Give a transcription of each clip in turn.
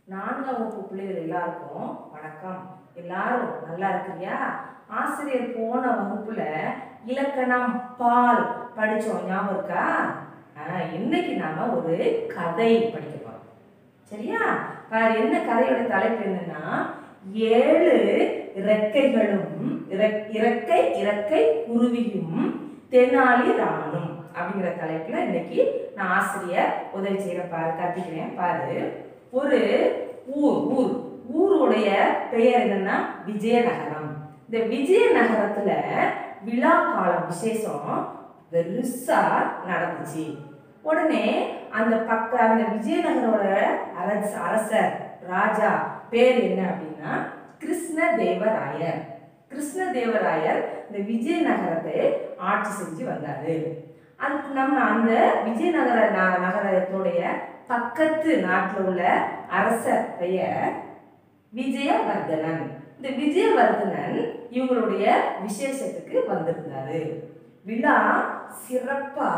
நான்காம் வகுப்பு பிள்ளைகள் எல்லாருக்கும் வணக்கம் எல்லாரும் நல்லா இருக்கிறியா ஆசிரியர் போன வகுப்புல இலக்கணம் பால் படிச்சோம் ஞாபகம் இருக்கா ஆ, இன்னைக்கு நாம ஒரு கதை படிக்க போறோம் சரியா பாரு என்ன கதையோட தலைப்பு என்னன்னா ஏழு இறக்கைகளும் இறக்- இறக்கை இறக்கை குருவியும் தெனாலி ராமனும் அப்படிங்கிற தலைப்புல இன்னைக்கு நான் ஆசிரியர் உதவி செய்யற பாரு கற்பிக்கிறேன் பாரு ஒரு ஊர் ஊர் ஊருடைய பெயர் என்னன்னா விஜயநகரம் இந்த விஜயநகரத்துல விழா காலம் விசேஷம் பெருசா நடந்துச்சு உடனே அந்த பக்க அந்த விஜயநகரோட அரச அரசர் ராஜா பேர் என்ன அப்படின்னா கிருஷ்ணதேவராயர் கிருஷ்ணதேவராயர் இந்த விஜயநகரத்தை ஆட்சி செஞ்சு வந்தாரு அதுக்கு நம்ம அந்த விஜயநகர ந- நகரத்துடைய பக்கத்து நாட்டில் உள்ள அரசர் பெயர் விஜயவர்தனன் இந்த விஜயவர்தனன் இவங்களுடைய விசேஷத்துக்கு வந்திருந்தாரு விழா சிறப்பா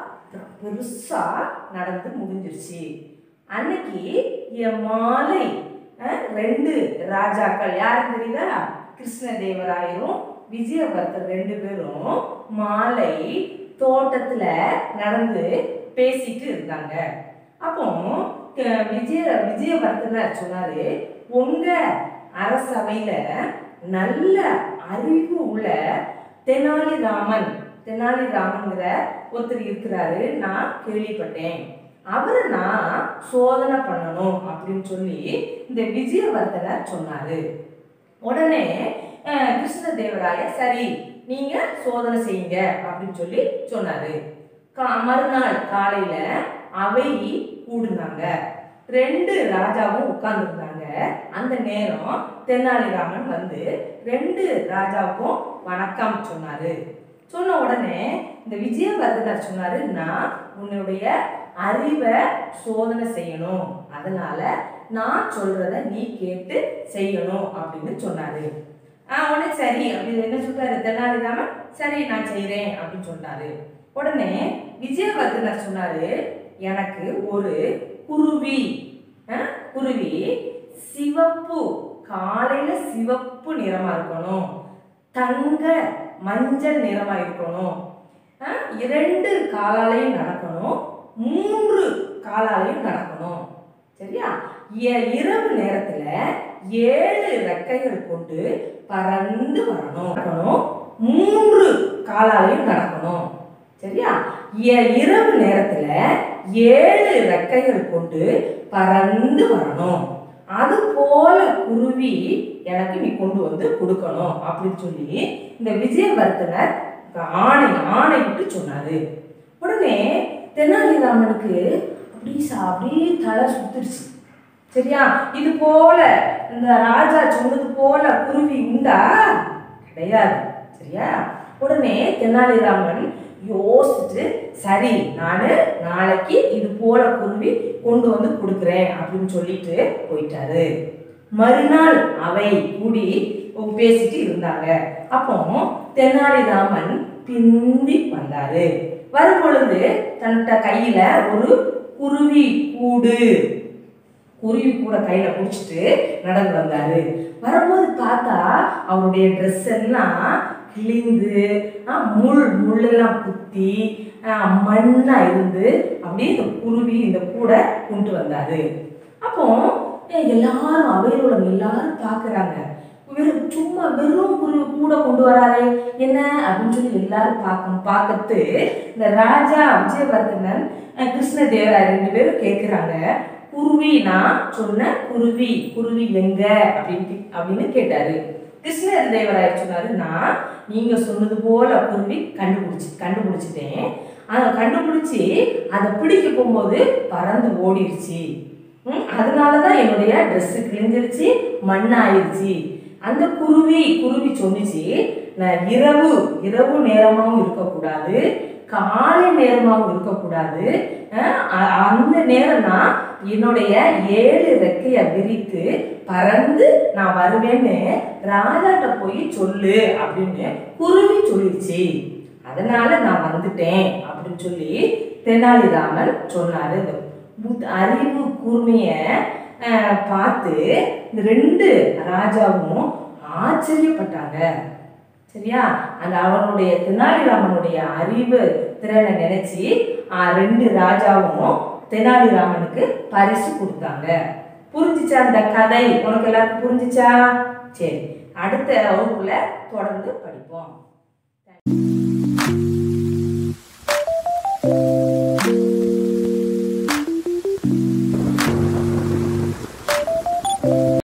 பெருசா நடந்து முடிஞ்சிருச்சு அன்னைக்கு என் மாலை அஹ், ரெண்டு ராஜாக்கள் யாரும் தெரியுதா கிருஷ்ணதேவராயரும் விஜயவர்தன் ரெண்டு பேரும் மாலை தோட்டத்துல நடந்து பேசிட்டு இருந்தாங்க அப்போ அஹ், விஜய விஜயவர்தனர் சொன்னாரு உங்க அரசவையில நல்ல அறிவு உள்ள தெனாலிராமன் தெனாலிராமன்கிற ஒருத்தர் இருக்கிறாரு நான் கேள்விப்பட்டேன் அவரை நான் சோதனை பண்ணணும் அப்படின்னு சொல்லி இந்த விஜயவர்தனர் சொன்னாரு உடனே அஹ், கிருஷ்ணதேவராயர் சரி நீங்க சோதனை செய்யுங்க அப்படின்னு சொல்லி சொன்னாரு கா- மறுநாள் காலையில அவை கூடுனாங்க ரெண்டு ராஜாவும் உட்கார்ந்துருந்தாங்க அந்த நேரம் தெனாலிராமன் வந்து ரெண்டு ராஜாவுக்கும் வணக்கம் சொன்னாரு சொன்ன உடனே இந்த விஜயவர்தனர் சொன்னாரு நான் உன்னுடைய அறிவை சோதனை செய்யணும் அதனால நான் சொல்றத நீ கேட்டு செய்யணும் அப்படின்னு சொன்னாரு ஆ உடனே சரி அப்படின்னு என்ன சொல்றாரு தெனாலிராமன் சரி நான் செய்றேன் அப்படின்னு சொன்னாரு உடனே விஜயவர்தனர் சொன்னாரு எனக்கு ஒரு குருவி ஆ, குருவி சிவப்பு காலையில சிவப்பு நிறமா இருக்கணும் தங்க மஞ்சள் நிறமா இருக்கணும் ஆ, இரண்டு காலாலையும் நடக்கணும் மூன்று காலாலையும் நடக்கணும் சரியா எ- இரவு நேரத்துல ஏழு ரெக்கைகள் கொண்டு பறந்து வரணும் நடக்கணும் மூன்று காலாலையும் நடக்கணும் சரியா எ- இரவு நேரத்துல ஏழு ரெக்கைகள் கொண்டு பறந்து வரணும் அது போல குருவி எனக்கு நீ கொண்டு வந்து கொடுக்கணும் அப்படின்னு சொல்லி இந்த விஜயவர்த்தனர் ஆணை ஆணை விட்டு சொன்னாரு உடனே தெனாலிராமனுக்கு அப்படி சா- அப்படியே தலை சுத்துருச்சு சரியா இது போல இந்த ராஜா சொன்னது போல குருவி உண்டா கிடையாது சரியா உடனே தெனாலிராமன் யோசிச்சுட்டு சரி நான் நாளைக்கு இது போல குருவி கொண்டு வந்து கொடுக்குறேன் அப்படின்னு சொல்லிட்டு போயிட்டாரு மறுநாள் அவை கூடி பேசிட்டு இருந்தாங்க அப்போ தெனாலிராமன் பிந்தி வந்தாரு வரும் பொழுது தன்கிட்ட கையில ஒரு குருவி கூடு குருவி கூட கையில பிடிச்சிட்டு நடந்து வந்தாரு வரும்போது பார்த்தா அவருடைய ட்ரெஸ் எல்லாம் கிழிந்து ஆ, முள் முள்ளெல்லாம் குத்தி ஆ, மண்ணா இருந்து அப்படியே இந்த குருவி இந்த கூடை கொண்டு வந்தாரு அப்போ ஏ, எல்லாரும் அவையில் உள்ளவங்க எல்லாரும் பார்க்கறாங்க வெறும் சும்மா வெறும் குருவி கூட கொண்டு வராரே என்ன அப்படின்னு சொல்லி எல்லாரும் பார்க்க பார்க்கறது இந்த ராஜா விஜயவர்தனன் அஹ், கிருஷ்ணதேவராயர் ரெண்டு பேரும் கேட்குறாங்க குருவி நான் சொன்ன குருவி குருவி எங்க அப்படின்னு கே- அப்படின்னு கேட்டாரு கிருஷ்ணர் தேவராயர் சொன்னாரு நான் நீங்க சொன்னது போல குருவி கண்டுபிடிச்சி கண்டுபிடிச்சிட்டேன் அதை கண்டுபிடிச்சி அதை பிடிக்க போகும்போது பறந்து ஓடிடுச்சு ம், அதனாலதான் என்னுடைய ட்ரெஸ் கிழிஞ்சிருச்சு மண்ணாயிருச்சு அந்த குருவி குருவி சொன்னிச்சு நான் இரவு இரவு நேரமாகவும் இருக்கக்கூடாது காலை நேரமாகவும் இருக்கக்கூடாது அஹ் அ- அந்த நேரம் நான் என்னுடைய ஏழு ரெக்கையை விரித்து பறந்து நான் வருவேன்னு ராஜாட்ட போய் சொல்லு அப்படின்னு குருவி சொல்லிடுச்சு அதனால நான் வந்துட்டேன் அப்படின்னு சொல்லி தெனாலிராமன் சொன்னாரு இந்த புத்- அறிவு கூர்மைய அஹ், பார்த்து இந்த ரெண்டு ராஜாவும் ஆச்சரியப்பட்டாங்க சரியா அந்த அவனுடைய தெனாலிராமனுடைய அறிவு திறனை நினைச்சு ஆஹ், ரெண்டு ராஜாவும் தெனாலிராமனுக்கு பரிசு கொடுத்தாங்க புரிஞ்சுச்சா அந்த கதை உனக்கு எல்லாருக்கும் புரிஞ்சுச்சா சரி அடுத்த வகுப்புல தொடர்ந்து படிப்போம்